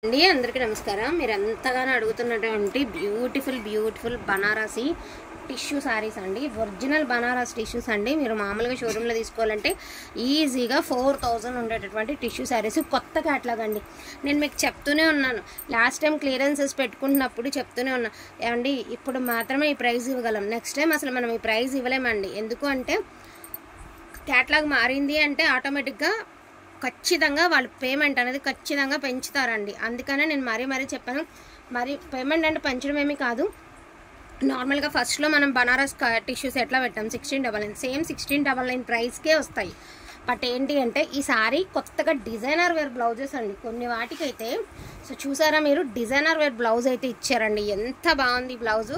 అండి అందరికీ నమస్కారం మీరు ఎంతగానో అడుగుతున్నటువంటి beautiful beautiful Banarasi tissue saris అండి ఒరిజినల్ బనారస్ టిష్యూస్ అండి మీరు మామూలుగా షోరూంలో తీసుకోవాలంటే ఈజీగా ఫోర్ థౌజండ్ ఉండేటటువంటి టిష్యూ శారీస్ కొత్త క్యాట్లాగ్ అండి నేను మీకు చెప్తూనే ఉన్నాను లాస్ట్ టైం క్లియరెన్సెస్ పెట్టుకుంటున్నప్పుడు చెప్తూనే ఉన్నా ఏమండి ఇప్పుడు మాత్రమే ఈ ప్రైస్ ఇవ్వగలం నెక్స్ట్ టైం అసలు మనం ఈ ప్రైస్ ఇవ్వలేమండి ఎందుకు అంటే క్యాట్లాగ్ మారింది అంటే ఆటోమేటిక్గా ఖచ్చితంగా వాళ్ళు పేమెంట్ అనేది ఖచ్చితంగా పెంచుతారండి అందుకనే నేను మరీ మరీ చెప్పాను మరి పేమెంట్ అంటే పెంచడం ఏమీ కాదు నార్మల్గా ఫస్ట్లో మనం బనారస్ టిష్యూస్ ఎట్లా పెట్టాం sixteen double nine same sixteen double nine ప్రైస్కే వస్తాయి బట్ ఏంటి అంటే ఈ సారీ కొత్తగా డిజైనర్ వేర్ బ్లౌజెస్ అండి కొన్ని వాటికైతే సో చూసారా మీరు డిజైనర్ వేర్ బ్లౌజ్ అయితే ఇచ్చారండి ఎంత బాగుంది బ్లౌజు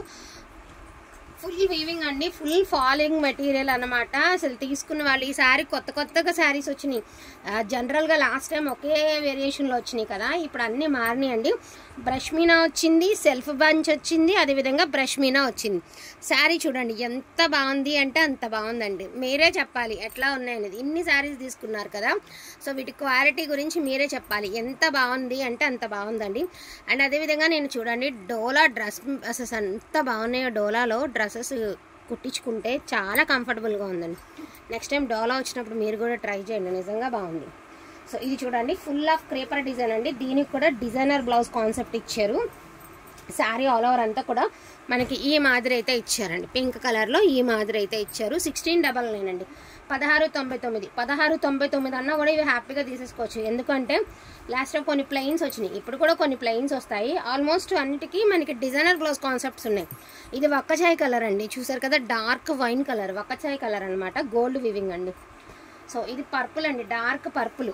ఫుల్ వీవింగ్ అండి ఫుల్ ఫాలింగ్ మెటీరియల్ అనమాట అసలు తీసుకున్న వాళ్ళు ఈ శారీ కొత్త కొత్తగా శారీస్ వచ్చినాయి ఆ, జనరల్గా లాస్ట్ టైం ఒకే వేరియేషన్లో వచ్చినాయి కదా ఇప్పుడు అన్నీ మారినాయి అండి బ్రష్ మీనా వచ్చింది సెల్ఫ్ బంచ్ వచ్చింది అదేవిధంగా బ్రష్ మీనా వచ్చింది శారీ చూడండి ఎంత బాగుంది అంటే అంత బాగుందండి మీరే చెప్పాలి ఎట్లా ఉన్నాయనేది ఇన్ని శారీస్ తీసుకున్నారు కదా సో వీటి క్వాలిటీ గురించి మీరే చెప్పాలి ఎంత బాగుంది అంటే అంత బాగుందండి అండ్ అదేవిధంగా నేను చూడండి డోలా డ్రెస్ అసలు ఎంత బాగున్నాయో డోలాలో డ్రెస్సెస్ కుట్టించుకుంటే చాలా కంఫర్టబుల్గా ఉందండి నెక్స్ట్ టైం డోలా వచ్చినప్పుడు మీరు కూడా ట్రై చేయండి నిజంగా బాగుంది సో ఇది చూడండి ఫుల్ ఆఫ్ క్రేపర్ డిజైన్ అండి దీనికి కూడా డిజైనర్ బ్లౌజ్ కాన్సెప్ట్ ఇచ్చారు శారీ ఆల్ ఓవర్ అంతా కూడా మనకి ఈ మాదిరి అయితే ఇచ్చారండి పింక్ కలర్లో ఈ మాదిరి అయితే ఇచ్చారు సిక్స్టీన్ డబల్ నైన్ అండి పదహారు తొంభై తొమ్మిది పదహారు తొంభై తొమ్మిది అన్నా కూడా ఇవి హ్యాపీగా తీసేసుకోవచ్చు ఎందుకంటే లాస్ట్ టైం కొన్ని ప్లెయిన్స్ వచ్చినాయి ఇప్పుడు కూడా కొన్ని ప్లెయిన్స్ వస్తాయి ఆల్మోస్ట్ అన్నిటికీ మనకి డిజైనర్ బ్లౌజ్ కాన్సెప్ట్స్ ఉన్నాయి ఇది వక్కచాయ్ కలర్ అండి చూసారు కదా డార్క్ వైన్ కలర్ వక్కచాయ్ కలర్ అనమాట గోల్డ్ వివింగ్ అండి సో ఇది పర్పుల్ అండి dark purple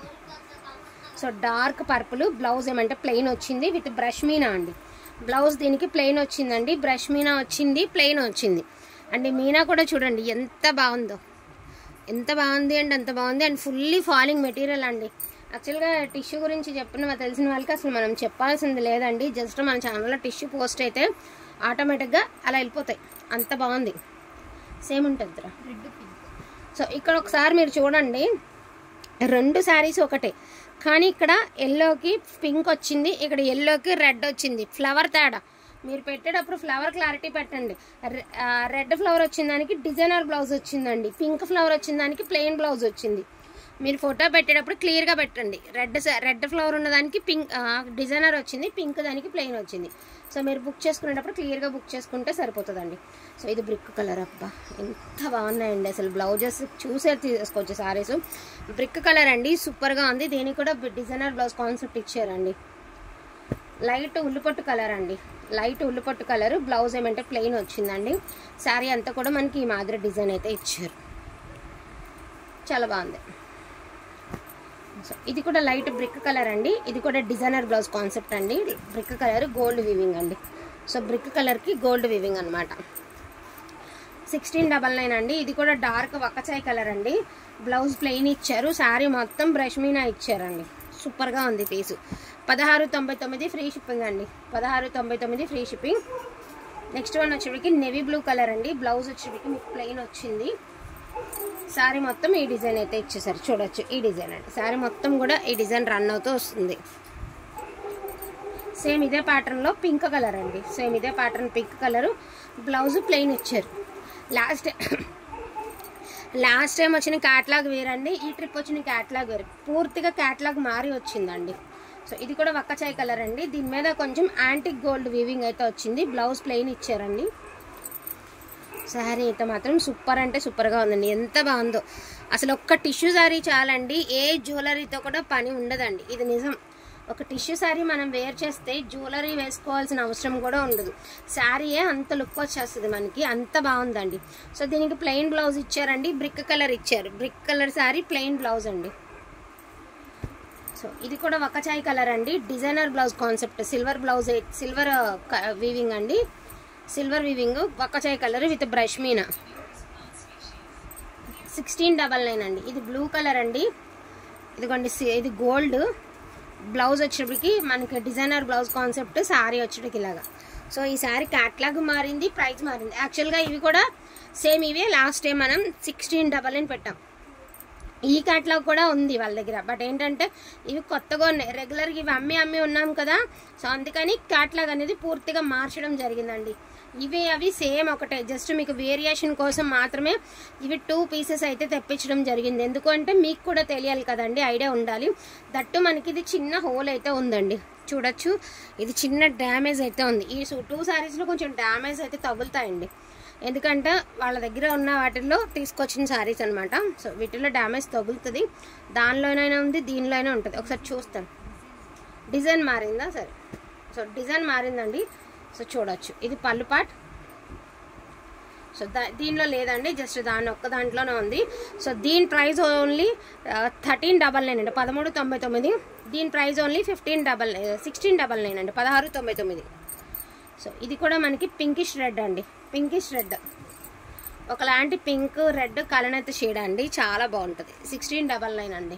so dark purple blouse ఏమంటే ప్లెయిన్ వచ్చింది విత్ బ్రష్ మీనా అండి బ్లౌజ్ దీనికి ప్లెయిన్ వచ్చిందండి బ్రష్ మీనా వచ్చింది ప్లెయిన్ వచ్చింది అండ్ ఈ మీనా కూడా చూడండి ఎంత బాగుందో ఎంత బాగుంది అండి అంత బాగుంది అండ్ ఫుల్లీ ఫాలింగ్ మెటీరియల్ అండి యాక్చువల్గా టిష్యూ గురించి చెప్పిన తెలిసిన వాళ్ళకి అసలు మనం చెప్పాల్సింది లేదండి జస్ట్ మన ఛానల్లో టిష్యూ పోస్ట్ అయితే ఆటోమేటిక్గా అలా వెళ్ళిపోతాయి అంత బాగుంది సేమ్ ఉంటుంది రా సో ఇక్కడ ఒకసారి మీరు చూడండి రెండు శారీస్ ఒకటే కానీ ఇక్కడ ఎల్లోకి పింక్ వచ్చింది ఇక్కడ ఎల్లోకి రెడ్ వచ్చింది ఫ్లవర్ తేడా మీరు పెట్టేటప్పుడు ఫ్లవర్ క్లారిటీ పెట్టండి రె- ఆ, రెడ్ ఫ్లవర్ వచ్చిన దానికి డిజైనర్ బ్లౌజ్ వచ్చిందండి పింక్ ఫ్లవర్ వచ్చిన దానికి ప్లెయిన్ బ్లౌజ్ వచ్చింది మీరు ఫోటో పెట్టేటప్పుడు క్లియర్గా పెట్టండి రెడ్ స- రెడ్ ఫ్లవర్ ఉన్న దానికి పింక్ ఆ, డిజైనర్ వచ్చింది పింక్ దానికి ప్లెయిన్ వచ్చింది సో మీరు బుక్ చేసుకునేటప్పుడు క్లియర్గా బుక్ చేసుకుంటే సరిపోతుందండి సో ఇది బ్రిక్ కలర్ అబ్బా ఎంత బాగున్నాయండి అసలు బ్లౌజెస్ చూసే తీసుకోవచ్చు సారీస్ బ్రిక్ కలర్ అండి సూపర్గా ఉంది దీనికి కూడా డిజైనర్ బ్లౌజ్ కాన్సెప్ట్ ఇచ్చారండి లైట్ ఉల్లిపొట్టు కలర్ అండి లైట్ ఉల్లిపొట్టు కలర్ బ్లౌజ్ ఏమంటే ప్లెయిన్ వచ్చిందండి శారీ అంతా కూడా మనకి ఈ మాదిరి డిజైన్ అయితే ఇచ్చారు చాలా బాగుంది సో ఇది కూడా లైట్ బ్రిక్ కలర్ అండి ఇది కూడా డిజైనర్ బ్లౌజ్ కాన్సెప్ట్ అండి బ్రిక్ కలర్ గోల్డ్ వివింగ్ అండి సో బ్రిక్ కలర్కి గోల్డ్ వివింగ్ అనమాట సిక్స్టీన్ డబల్ నైన్ అండి ఇది కూడా డార్క్ వక్కచాయ్ కలర్ అండి బ్లౌజ్ ప్లెయిన్ ఇచ్చారు శారీ మొత్తం బ్రష్ మీనా ఇచ్చారండి సూపర్గా ఉంది పీసు పదహారు తొంభై తొమ్మిది ఫ్రీ షిప్పింగ్ అండి పదహారు తొంభై తొమ్మిది ఫ్రీ షిప్పింగ్ నెక్స్ట్ వన్ వచ్చేటికి నెవీ బ్లూ కలర్ అండి బ్లౌజ్ వచ్చేటికి మీకు ప్లెయిన్ వచ్చింది శారీ మొత్తం ఈ డిజైన్ అయితే ఇచ్చేసారు చూడొచ్చు ఈ డిజైన్ అండి శారీ మొత్తం కూడా ఈ డిజైన్ రన్ అవుతూ వస్తుంది సేమ్ ఇదే ప్యాటర్న్లో పింక్ కలర్ అండి సేమ్ ఇదే pattern pink colour blouse plain ఇచ్చారు లాస్ట్ లాస్ట్ టైం వచ్చిన క్యాట్లాగ్ వేరండి ఈ ట్రిప్ వచ్చిన క్యాట్లాగ్ వేరు పూర్తిగా క్యాట్లాగ్ మారి వచ్చిందండి సో ఇది కూడా వక్కచాయ్ కలర్ అండి దీని మీద కొంచెం యాంటిక్ గోల్డ్ వీవింగ్ అయితే వచ్చింది బ్లౌజ్ ప్లెయిన్ ఇచ్చారండి శారీ అయితే మాత్రం సూపర్ అంటే సూపర్గా ఉందండి ఎంత బాగుందో అసలు ఒక్క టిష్యూ శారీ చాలండి ఏ జ్యువెలరీతో కూడా పని ఉండదండి ఇది నిజం ఒక టిష్యూ శారీ మనం వేర్ చేస్తే జ్యువెలరీ వేసుకోవాల్సిన అవసరం కూడా ఉండదు శారీయే అంత లుక్ వచ్చేస్తుంది మనకి అంత బాగుందండి సో దీనికి ప్లెయిన్ బ్లౌజ్ ఇచ్చారండి బ్రిక్ కలర్ ఇచ్చారు brick colour sari plain blouse అండి సో ఇది కూడా వక్కచాయ్ కలర్ అండి designer blouse concept silver blouse silver weaving అండి సిల్వర్ వీవింగ్ వక్కచాయ్ colour with brush meena sixteen double nine అండి ఇది బ్లూ కలర్ అండి ఇదిగోండి సి- ఇది గోల్డ్ బ్లౌజ్ వచ్చేటప్పటికి మనకి డిజైనర్ బ్లౌజ్ కాన్సెప్ట్ శారీ వచ్చేటికి ఇలాగా సో ఈ శారీ క్యాట్లాగ్ మారింది ప్రైస్ మారింది యాక్చువల్గా ఇవి కూడా సేమ్ ఇవే లాస్ట్ టైం మనం సిక్స్టీన్ డబల్ నైన్ పెట్టాం ఈ క్యాట్లాగ్ కూడా ఉంది వాళ్ళ దగ్గర బట్ ఏంటంటే ఇవి కొత్తగా ఉన్నాయి రెగ్యులర్గా ఇవి అమ్మి అమ్మి ఉన్నాం కదా సో అందుకని క్యాట్లాగ్ అనేది పూర్తిగా మార్చడం జరిగిందండి ఇవి అవి సేమ్ ఒకటే జస్ట్ మీకు వేరియేషన్ కోసం మాత్రమే ఇవి టూ పీసెస్ అయితే తెప్పించడం జరిగింది ఎందుకంటే మీకు కూడా తెలియాలి కదండి ఐడియా ఉండాలి దట్టు మనకి ఇది చిన్న హోల్ అయితే ఉందండి చూడొచ్చు ఇది చిన్న డ్యామేజ్ అయితే ఉంది ఈ టూ శారీస్లో కొంచెం డ్యామేజ్ అయితే తగులుతాయండి ఎందుకంటే వాళ్ళ దగ్గర ఉన్న వాటిల్లో తీసుకొచ్చిన శారీస్ అనమాట సో వీటిలో డ్యామేజ్ తగులుతుంది దానిలోనైనా ఉంది దీనిలోనే ఉంటుంది ఒకసారి చూస్తాను డిజైన్ మారిందా సరే సో డిజైన్ మారిందండి సో చూడొచ్చు ఇది పళ్ళు పాట్ సో దా దీనిలో లేదండి జస్ట్ దాని ఒక్క దాంట్లోనే ఉంది సో దీని price only thirteen double nine అండి పదమూడు తొంభై తొమ్మిది దీని price only fifteen double sixteen double nine అండి పదహారు తొంభై తొమ్మిది సో ఇది కూడా మనకి పింకిష్ రెడ్ అండి పింకిష్ రెడ్ ఒకలాంటి పింక్ రెడ్ కలనెత్త షేడ్ అండి చాలా బాగుంటుంది సిక్స్టీన్ డబల్ నైన్ అండి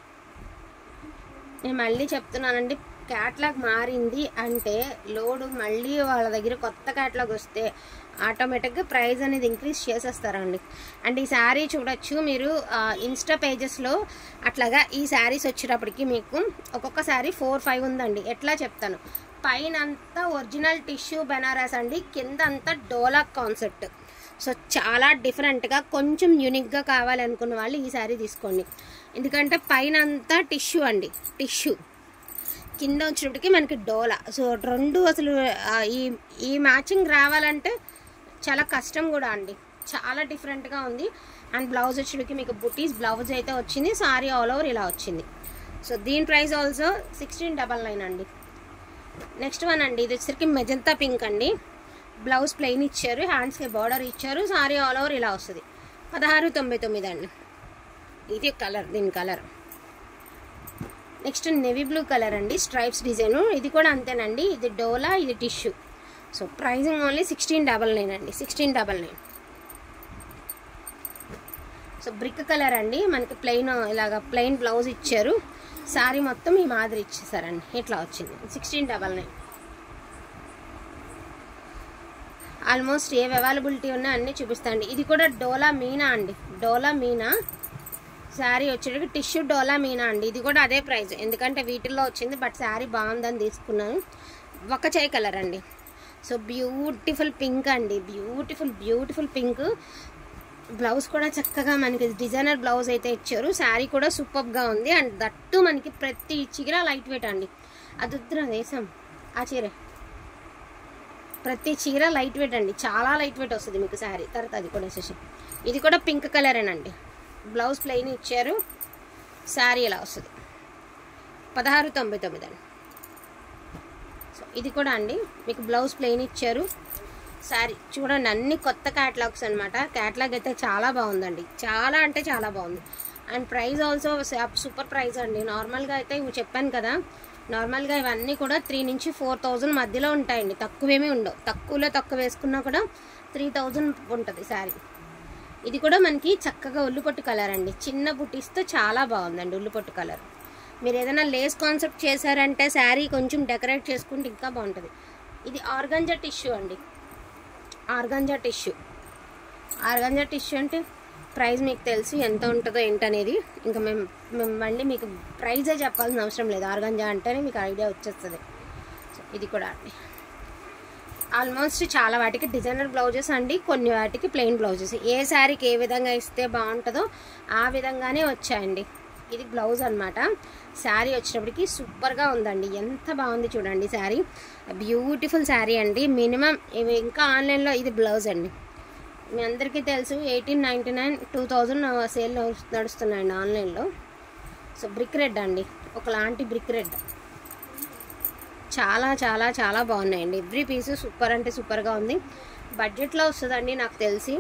నేను మళ్ళీ చెప్తున్నానండి క్యాట్లాగ్ మారింది అంటే లోడు మళ్ళీ వాళ్ళ దగ్గర కొత్త క్యాట్లాగ్ వస్తే ఆటోమేటిక్గా ప్రైస్ అనేది ఇంక్రీజ్ చేసేస్తారండి అండ్ ఈ శారీ చూడొచ్చు మీరు ఇన్స్టా పేజెస్లో అట్లాగా ఈ శారీస్ వచ్చేటప్పటికి మీకు ఒక్కొక్క శారీ ఫోర్ ఫైవ్ ఉందండి ఎట్లా చెప్తాను పైన అంతా ఒరిజినల్ టిష్యూ బెనారస్ అండి కింద అంతా డోలా కాన్సెప్ట్ సో చాలా డిఫరెంట్గా కొంచెం యూనిక్గా కావాలనుకున్న వాళ్ళు ఈ శారీ తీసుకోండి ఎందుకంటే పైన అంతా టిష్యూ అండి టిష్యూ కింద వచ్చినప్పటికి మనకి డోలా సో రెండు అసలు ఆ, ఈ ఈ మ్యాచింగ్ రావాలంటే చాలా కష్టం కూడా అండి చాలా డిఫరెంట్గా ఉంది అండ్ బ్లౌజ్ వచ్చేటికి మీకు బుటీస్ బ్లౌజ్ అయితే వచ్చింది సారీ ఆల్ ఓవర్ ఇలా వచ్చింది సో దీని price also sixteen double nine అండి నెక్స్ట్ వన్ అండి ఇది వచ్చేసరికి మెజంతా పింక్ అండి బ్లౌజ్ ప్లెయిన్ ఇచ్చారు హ్యాండ్స్కి బార్డర్ ఇచ్చారు సారీ ఆల్ ఓవర్ ఇలా వస్తుంది పదహారు తొంభై తొమ్మిది అండి ఇది కలర్ దీని colour next navy blue colour అండి స్ట్రైప్స్ డిజైన్ ఇది కూడా అంతేనండి ఇది డోలా ఇది tissue so pricing only sixteen double nine అండి sixteen double nine so brick colour అండి మనకి ప్లెయిన్ ఇలాగ ప్లెయిన్ బ్లౌజ్ ఇచ్చారు శారీ మొత్తం ఈ మాదిరి ఇచ్చేసారండి ఇట్లా వచ్చింది సిక్స్టీన్ డబల్ నైన్ ఆల్మోస్ట్ ఏవి అవైలబిలిటీ ఉన్నాయో అన్నీ చూపిస్తాండి ఇది కూడా డోలా మీనా అండి డోలా మీనా శారీ వచ్చేటికి టిష్యూ డోలా మీనా అండి ఇది కూడా అదే ప్రైస్ ఎందుకంటే వీటిల్లో వచ్చింది బట్ శారీ బాగుందని తీసుకున్నాను ఒక చేయి కలర్ అండి సో బ్యూటిఫుల్ పింక్ అండి బ్యూటిఫుల్ బ్యూటిఫుల్ పింక్ బ్లౌజ్ కూడా చక్కగా మనకి డిజైనర్ బ్లౌజ్ అయితే ఇచ్చారు శారీ కూడా సూపర్గా ఉంది అండ్ దట్టు మనకి ప్రతి చీర లైట్ వెయిట్ అండి అది వద్దురా వేసాం ఆ చీర ప్రతి చీర లైట్ వెయిట్ అండి చాలా లైట్ వెయిట్ వస్తుంది మీకు శారీ తర్వాత అది కూడా వచ్చేసి ఇది కూడా పింక్ కలరేనండి బ్లౌజ్ ప్లెయిన్ ఇచ్చారు శారీ ఇలా వస్తుంది పదహారు తొంభై తొమ్మిది అండి సో ఇది కూడా అండి మీకు బ్లౌజ్ ప్లెయిన్ ఇచ్చారు శారీ చూడండి అన్ని కొత్త క్యాటలాగ్స్ అనమాట క్యాటలాగ్ అయితే చాలా బాగుందండి చాలా అంటే చాలా బాగుంది and price also super price అండి నార్మల్గా అయితే ఇవి చెప్పాను కదా నార్మల్గా ఇవన్నీ కూడా త్రీ నుంచి ఫోర్ థౌజండ్ మధ్యలో ఉంటాయండి తక్కువేమీ ఉండవు తక్కువలో తక్కువ వేసుకున్నా కూడా త్రీ థౌజండ్ ఉంటుంది శారీ ఇది కూడా మనకి చక్కగా ఉల్లిపొట్టు కలర్ అండి చిన్న బుటీస్తో చాలా బాగుందండి ఉల్లిపొట్టు కలర్ మీరు ఏదైనా లేస్ కాన్సెప్ట్ చేశారంటే శారీ కొంచెం డెకరేట్ చేసుకుంటే ఇంకా బాగుంటుంది ఇది ఆర్గంజా టిష్యూ అండి ఆర్గంజా టిష్యూ ఆర్గంజా టిష్యూ అంటే ప్రైస్ మీకు తెలుసు ఎంత ఉంటుందో ఏంటనేది ఇంకా మేము మేము మళ్ళీ మీకు ప్రైజే చెప్పాల్సిన అవసరం లేదు ఆర్గంజా అంటేనే మీకు ఐడియా వచ్చేస్తుంది సో ఇది కూడా అండి ఆల్మోస్ట్ చాలా వాటికి డిజైనర్ బ్లౌజెస్ అండి కొన్ని వాటికి ప్లెయిన్ బ్లౌజెస్ ఏ శారీకి ఏ విధంగా ఇస్తే బాగుంటుందో ఆ విధంగానే వచ్చాయండి ఇది బ్లౌజ్ అనమాట శారీ వచ్చినప్పటికి సూపర్గా ఉందండి ఎంత బాగుంది చూడండి శారీ బ్యూటిఫుల్ శారీ అండి మినిమం ఇవి ఇంకా ఆన్లైన్లో ఇది బ్లౌజ్ అండి మీ అందరికీ తెలుసు eighteen ninety nine two thousand sale నడుస్తున్నాయండి ఆన్లైన్లో సో బ్రిక్ రెడ్ అండి ఒకలాంటి బ్రిక్ రెడ్ చాలా చాలా చాలా బాగున్నాయండి ఎవ్రీ పీస్ సూపర్ అంటే సూపర్గా ఉంది బడ్జెట్లో వస్తుందండి నాకు తెలిసి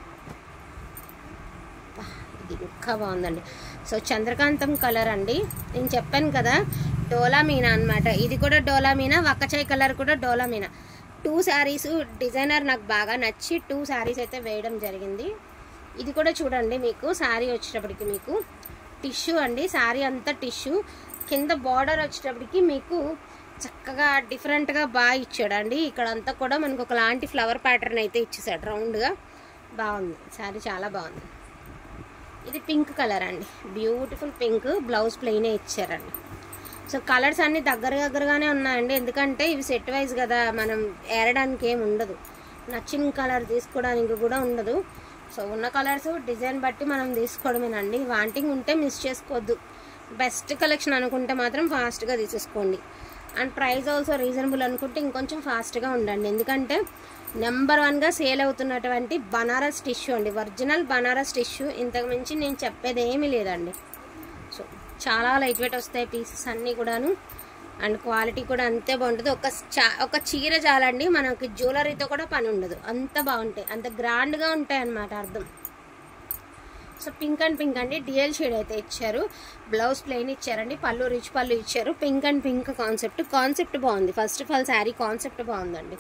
అబ్బా, ఇది ఇంకా బాగుందండి సో చంద్రకాంతం కలర్ అండి నేను చెప్పాను కదా డోలా మీనా అనమాట ఇది కూడా డోలా మీనా వక్కచాయ్ కలర్ కూడా డోలా మీనా టూ శారీస్ డిజైనర్ నాకు బాగా నచ్చి టూ శారీస్ అయితే వేయడం జరిగింది ఇది కూడా చూడండి మీకు శారీ వచ్చేటప్పటికి మీకు టిష్యూ అండి శారీ అంతా టిష్యూ కింద బార్డర్ వచ్చేటప్పటికి మీకు చక్కగా డిఫరెంట్గా బాగా ఇచ్చాడండి ఇక్కడ అంతా కూడా మనకు ఒకలాంటి ఫ్లవర్ ప్యాటర్న్ అయితే ఇచ్చేసాడు రౌండ్గా బాగుంది శారీ చాలా బాగుంది ఇది పింక్ కలర్ అండి బ్యూటిఫుల్ పింక్ బ్లౌజ్ ప్లెయినే ఇచ్చారండి సో కలర్స్ అన్నీ దగ్గర దగ్గరగానే ఉన్నాయండి ఎందుకంటే ఇవి సెట్ వైజ్ కదా మనం ఏరడానికి ఏమి ఉండదు నచ్చిన కలర్ తీసుకోవడానికి కూడా ఉండదు సో ఉన్న కలర్స్ డిజైన్ బట్టి మనం తీసుకోవడమేనండి వాంటింగ్ ఉంటే మిస్ చేసుకోవద్దు బెస్ట్ కలెక్షన్ అనుకుంటే మాత్రం ఫాస్ట్గా తీసేసుకోండి అండ్ ప్రైస్ ఆల్సో రీజనబుల్ అనుకుంటే ఇంకొంచెం ఫాస్ట్గా ఉండండి ఎందుకంటే నెంబర్ వన్గా సేల్ అవుతున్నటువంటి బనారస్ టిష్యూ అండి ఒరిజినల్ బనారస్ టిష్యూ ఇంతకు మించి నేను చెప్పేది ఏమీ లేదండి సో చాలా లైట్ వెయిట్ వస్తాయి పీసెస్ అన్నీ కూడాను అండ్ క్వాలిటీ కూడా అంతే బాగుంటుంది ఒక చా ఒక చీర చాలండి మనకి జ్యువెలరీతో కూడా పని ఉండదు అంత బాగుంటాయి అంత గ్రాండ్గా ఉంటాయి అన్నమాట అర్థం సో పింక్ అండ్ పింక్ అండి డిఎల్ షేడ్ అయితే ఇచ్చారు బ్లౌజ్ ప్లెయిన్ ఇచ్చారండి పళ్ళు రిచ్ పళ్ళు ఇచ్చారు pink and pink concept concept బాగుంది first of all sari concept బాగుందండి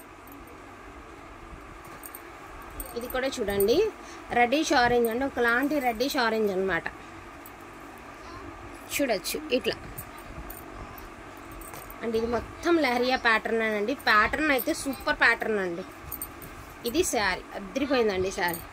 ఇది కూడా చూడండి రెడ్డిష్ ఆరెంజ్ అండి ఒకలాంటి రెడ్డిష్ ఆరెంజ్ అనమాట చూడొచ్చు ఇట్లా అండ్ ఇది మొత్తం లహరియా ప్యాటర్న్ అండి ప్యాటర్న్ అయితే సూపర్ ప్యాటర్న్ అండి ఇది శారీ అద్దరిపోయిందండి sari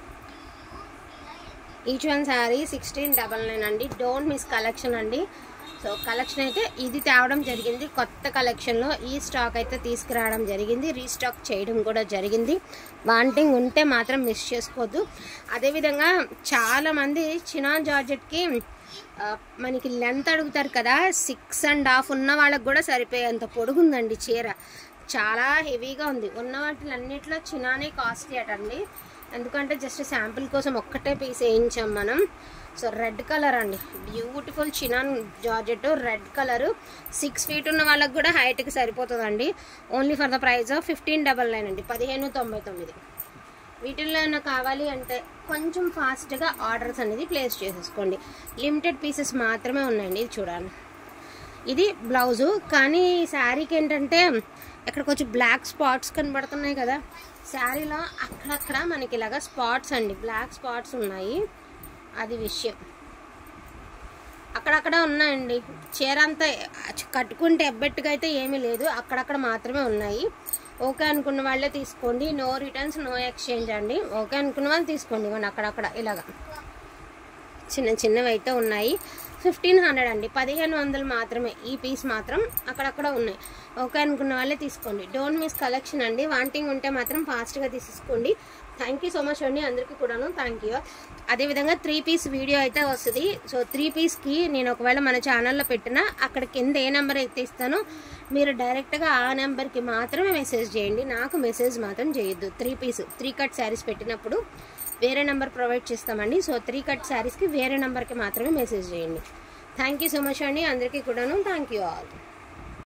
each one sari sixteen double nine అండి డోంట్ మిస్ కలెక్షన్ అండి సో కలెక్షన్ అయితే ఇది తేవడం జరిగింది కొత్త కలెక్షన్లో ఈ స్టాక్ అయితే తీసుకురావడం జరిగింది రీస్టాక్ చేయడం కూడా జరిగింది వాంటింగ్ ఉంటే మాత్రం మిస్ చేసుకోవద్దు అదేవిధంగా చాలామంది చినాన్ జార్జెట్కి ఆ, మనకి లెంత్ అడుగుతారు కదా సిక్స్ అండ్ హాఫ్ ఉన్న వాళ్ళకి కూడా సరిపోయేంత పొడుగుందండి చీర చాలా హెవీగా ఉంది ఉన్న వాటిలన్నిటిలో చినానే కాస్ట్లీ అటండి ఎందుకంటే జస్ట్ శాంపిల్ కోసం ఒక్కటే పీస్ వేయించాం మనం సో రెడ్ కలర్ అండి beautiful chinon georgette red colour six feet ఉన్న వాళ్ళకి కూడా హైట్కి సరిపోతుందండి only for the price of fifteen double nine అండి పదిహేను తొంభై తొమ్మిది వీటిల్లో ఏమైనా కావాలి అంటే కొంచెం ఫాస్ట్గా ఆర్డర్స్ అనేది ప్లేస్ చేసేసుకోండి లిమిటెడ్ పీసెస్ మాత్రమే ఉన్నాయండి ఇది చూడండి ఇది బ్లౌజు కానీ ఈ శారీకి ఏంటంటే ఇక్కడ కొంచెం బ్లాక్ స్పాట్స్ కనబడుతున్నాయి కదా శారీలో అక్కడక్కడ మనకి ఇలాగా స్పాట్స్ అండి బ్లాక్ స్పాట్స్ ఉన్నాయి అది విషయం అక్కడక్కడ ఉన్నాయండి చీర అంతా కట్టుకుంటే ఎబ్బెట్టుగా అయితే ఏమీ లేదు అక్కడక్కడ మాత్రమే ఉన్నాయి ఓకే అనుకున్న వాళ్ళే తీసుకోండి నో రిటర్న్స్ నో ఎక్స్చేంజ్ అండి ఓకే అనుకున్న వాళ్ళు తీసుకోండి ఇవ్వండి అక్కడక్కడ ఇలాగా చిన్న చిన్నవి అయితే ఉన్నాయి ఫిఫ్టీన్ హండ్రెడ్ అండి పదిహేను వందలు మాత్రమే ఈ పీస్ మాత్రం అక్కడక్కడ ఉన్నాయి ఓకే అనుకున్న వాళ్ళే తీసుకోండి డోంట్ మిస్ కలెక్షన్ అండి వాంటింగ్ ఉంటే మాత్రం ఫాస్ట్గా తీసేసుకోండి థ్యాంక్ యూ సో మచ్ అండి అందరికీ కూడాను థ్యాంక్ యూ అదేవిధంగా త్రీ పీస్ వీడియో అయితే వస్తుంది సో త్రీ పీస్కి నేను ఒకవేళ మన ఛానల్లో పెట్టినా అక్కడ కింద ఏ నెంబర్ అయితే ఇస్తానో మీరు డైరెక్ట్గా ఆ నెంబర్కి మాత్రమే మెసేజ్ చేయండి నాకు మెసేజ్ మాత్రం చేయొద్దు three piece three cut saris పెట్టినప్పుడు వేరే నెంబర్ ప్రొవైడ్ చేస్తామండి సో త్రీ కట్ శారీస్కి వేరే నెంబర్కి మాత్రమే మెసేజ్ చేయండి థ్యాంక్ యూ సో మచ్ అండి అందరికీ కూడాను థ్యాంక్ యూ ఆల్